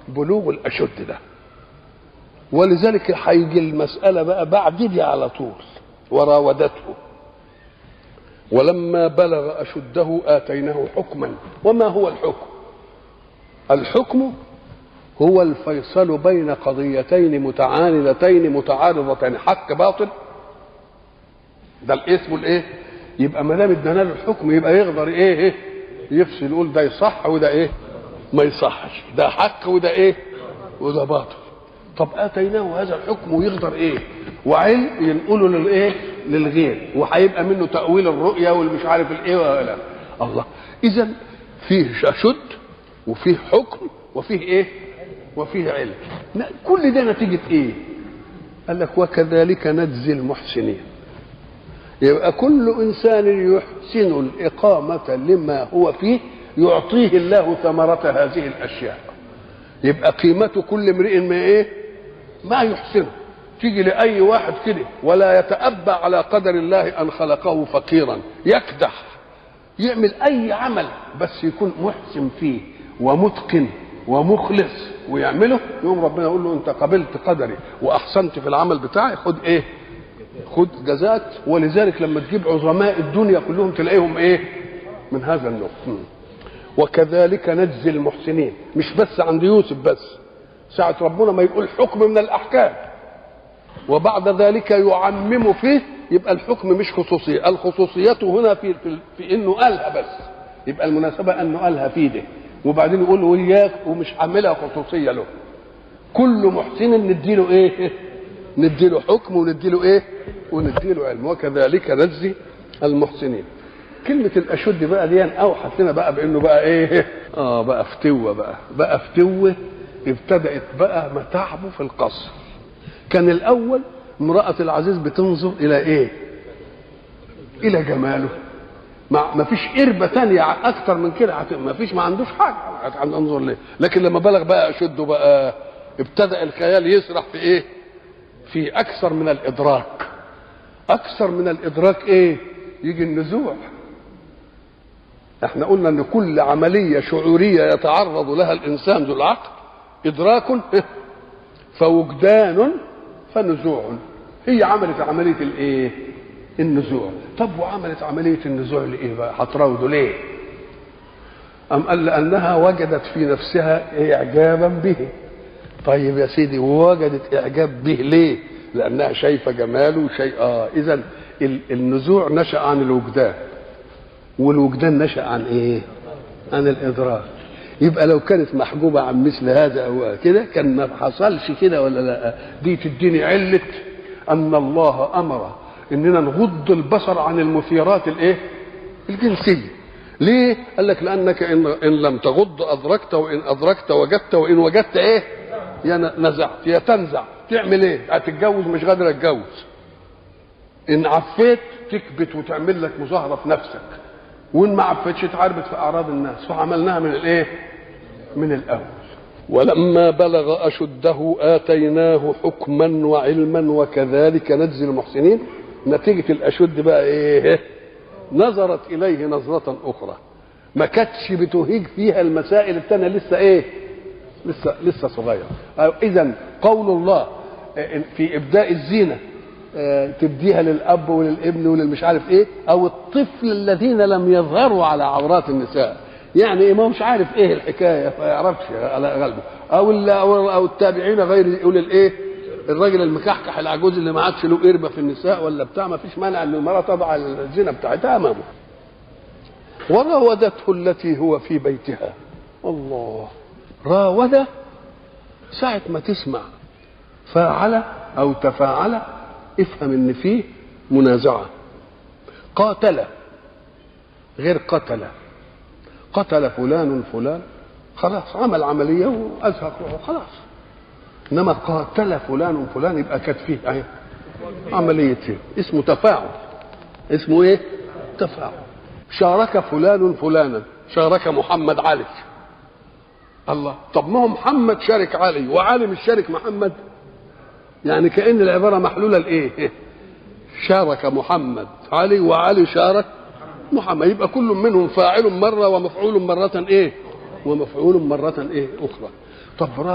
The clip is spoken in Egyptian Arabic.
بلوغ الاشد ده ولذلك هيجي المساله بقى بعد دي على طول وراودته ولما بلغ اشده اتيناه حكما وما هو الحكم الحكم هو الفيصل بين قضيتين متعاندتين متعارضتين حق باطل ده الاسم الايه يبقى ما دام ادانا له الحكم يبقى يقدر ايه, إيه يفصل يقول ده يصح وده ايه ما يصحش ده حق وده ايه وده باطل طب اتيناه هذا الحكم ويقدر ايه وعلم ينقله للايه للغير وهيبقى منه تاويل الرؤيا والمش عارف الايه ولا الله اذا فيه شد وفيه حكم وفيه ايه وفيه علم كل ده نتيجه ايه قال لك وكذلك نجزي المحسنين يبقى كل انسان يحسن الاقامه لما هو فيه يعطيه الله ثمره هذه الاشياء يبقى قيمة كل امرئ ما ايه ما يحسنه تيجي لأي واحد كده ولا يتأبى على قدر الله أن خلقه فقيرا يكدح يعمل أي عمل بس يكون محسن فيه ومتقن ومخلص ويعمله يوم ربنا يقول له أنت قبلت قدري وأحسنت في العمل بتاعي خد إيه خد جزاك ولذلك لما تجيب عظماء الدنيا كلهم تلاقيهم إيه من هذا النوع وكذلك نجزي المحسنين مش بس عند يوسف بس ساعة ربنا ما يقول حكم من الأحكام وبعد ذلك يعمم فيه يبقى الحكم مش خصوصية الخصوصية هنا في, في, في انه قالها بس يبقى المناسبة انه قالها في ده وبعدين يقول وياك ومش عاملها خصوصية له كل محسن نديله ايه نديله حكم ونديله ايه ونديله علم وكذلك نجزي المحسنين كلمة الأشد بقى دي أوحت لنا بقى بأنه بقى إيه؟ آه بقى فتوة بقى، بقى فتوة ابتدأت بقى متاعبه في القصر. كان الأول امرأة العزيز بتنظر إلى إيه؟ إلى جماله. ما فيش قربة تانية أكتر من كده ما فيش ما عندوش حاجة هننظر ليه؟ لكن لما بلغ بقى أشده بقى ابتدأ الخيال يسرح في إيه؟ في أكثر من الإدراك. أكثر من الإدراك إيه؟ يجي النزوع احنا قلنا ان كل عمليه شعوريه يتعرض لها الانسان ذو العقل ادراك فوجدان فنزوع هي عملت عمليه الايه النزوع طب وعملت عمليه النزوع لايه بقى هتراوده ليه ام قال لانها وجدت في نفسها اعجابا به طيب يا سيدي ووجدت اعجاب به ليه لانها شايفه جماله شيء اه اذا النزوع نشا عن الوجدان والوجدان نشا عن ايه عن الادراك يبقى لو كانت محجوبه عن مثل هذا او كده كان ما حصلش كده ولا لا دي تديني عله ان الله امر اننا نغض البصر عن المثيرات الايه الجنسيه ليه قال لك لانك ان, إن لم تغض ادركت وان ادركت وجدت وان وجدت ايه يا نزعت يا تنزع تعمل ايه هتتجوز مش قادر اتجوز ان عفيت تكبت وتعمل لك مظاهره في نفسك وان ما عفتش اتعربت في اعراض الناس فعملناها من الايه من الاول ولما بلغ اشده اتيناه حكما وعلما وكذلك نجزي المحسنين نتيجه الاشد بقى ايه نظرت اليه نظره اخرى ما كانتش بتهيج فيها المسائل الثانيه لسه ايه لسه لسه صغير اذا قول الله في ابداء الزينه تديها للاب وللابن وللمش عارف ايه او الطفل الذين لم يظهروا على عورات النساء يعني ايه ما مش عارف ايه الحكايه ما يعرفش على غلبه او او التابعين غير يقول الايه الراجل المكحكح العجوز اللي ما عادش له قربه في النساء ولا بتاع ما فيش مانع ان المراه تضع الزنا بتاعتها امامه وراودته التي هو في بيتها الله راود ساعة ما تسمع فاعل أو تفاعل افهم ان فيه منازعه قاتل غير قتل قتل فلان فلان خلاص عمل عمليه وازهق روحه خلاص انما قاتل فلان فلان يبقى كانت فيه اهي عمليه اسمه تفاعل اسمه ايه تفاعل شارك فلان فلانا شارك محمد علي الله طب ما هو محمد شارك علي وعلي مش شارك محمد يعني كأن العبارة محلولة لإيه؟ شارك محمد علي وعلي شارك محمد يبقى كل منهم فاعل مرة ومفعول مرة إيه؟ ومفعول مرة إيه أخرى طب